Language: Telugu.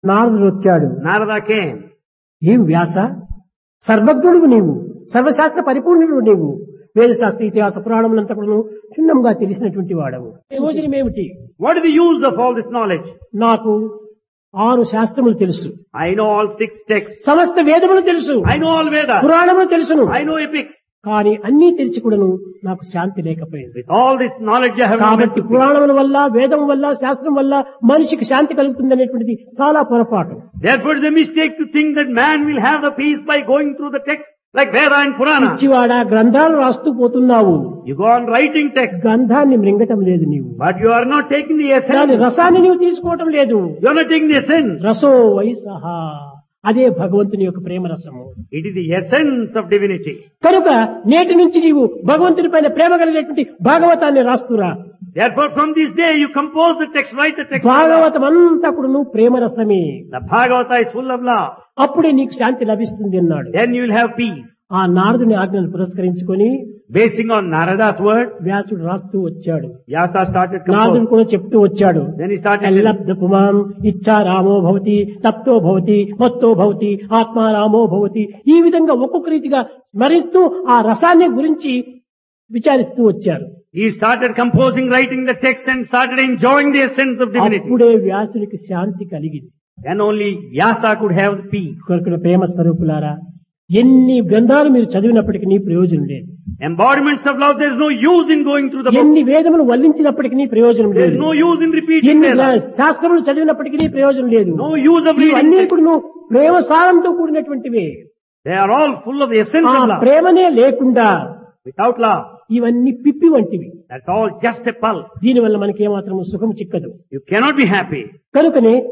నారదుడు వచ్చాడు Narada came. ఏం వ్యాస సర్వజ్ఞుడు నీవు సర్వశాస్త్ర పరిపూర్ణుడు నీవు వేదశాస్త్ర ఇతిహాస పురాణములంతా కూడా క్షుణ్ణంగా తెలిసినటువంటి వాడవు ప్రయోజనం ఏమిటి What is the use of all this knowledge? నాకు ఆరు శాస్త్రములు తెలుసు I know all six texts. సమస్త వేదములు తెలుసు I know all Vedas. పురాణములు తెలుసును I know epics. కానీ అన్నీ తెలిసి కూడాను నాకు శాంతి లేకపోయింది With all this knowledge I have no కాబట్టి mental peace. పురాణముల వల్ల వేదం వల్ల శాస్త్రం వల్ల మనిషికి శాంతి కలుగుతుంది అనేటువంటిది చాలా పొరపాటు Therefore it is a mistake to think that man will have the peace by going through the text like Veda and Purana. పిచ్చివాడ గ్రంథాలు రాస్తూ పోతున్నావు You go on writing text, గ్రంథాన్ని మృంగటం లేదు నీవు but you are not taking the దాని essence. రసాన్ని నీవు తీసుకోవటం లేదు You are not taking the essence. రసో వైసహ అదే భగవంతుని యొక్క ప్రేమ రసము It is the essence of divinity. కనుక నేటి నుంచి నీవు భగవంతుని పైన ప్రేమ కలిగినటువంటి భాగవతాన్ని రాస్తురా Therefore from this day you compose the text, write the text. Bhagavatam అంతా కూడా నువ్వు ప్రేమ రసమే The Bhagavata is full of love. అప్పుడే నీకు శాంతి లభిస్తుంది అన్నాడు Then you will have peace. ఆ నారదుని ఆజ్ఞను పురస్కరించుకొని Basing on Narada's word, వ్యాసుడు రాస్తూ వచ్చాడు Vyasa started నారదుడు composing. కూడా చెప్తూ వచ్చాడు Then he started ఎల్లబ్ధ పుమాం ఇచ్చా రామో భవతి తప్తో భవతి మత్తో భవతి ఆత్మా రామో భవతి ఈ విధంగా ఒక్కొక్క రీతిగా స్మరిస్తూ ఆ రసాన్ని గురించి విచారిస్తూ వచ్చారు He started composing, writing the text and started enjoying the essence of divinity. అప్పుడే వ్యాసునికి శాంతి కలిగింది Then only Vyasa could have the peace. కొరకుల ప్రేమ స్వరూపులారా ఎన్ని గ్రంథాలు మీరు చదివినప్పటికీ నీ ప్రయోజనం లేదు Embodiments of love, there is no use in going through the book. ఎన్ని వేదములు వల్లించినప్పటికీ నీ ప్రయోజనం There లేదు is no use in repeating ఎన్ని Vedas. శాస్త్రములు చదివినప్పటికీ నీ ప్రయోజనం లేదు No use of ఇవన్నీ reading. కూడా నువ్వు ప్రేమ సారంతో కూడినటువంటివే They are all full of the essence ఆ of love. ప్రేమనే లేకుండా Without love, ఇవన్నీ పిప్పి వంటివి that's all just a pulp. దీనివల్ల మనకి ఏమాత్రం సుఖం చిక్కదు You cannot be happy. కనుకనే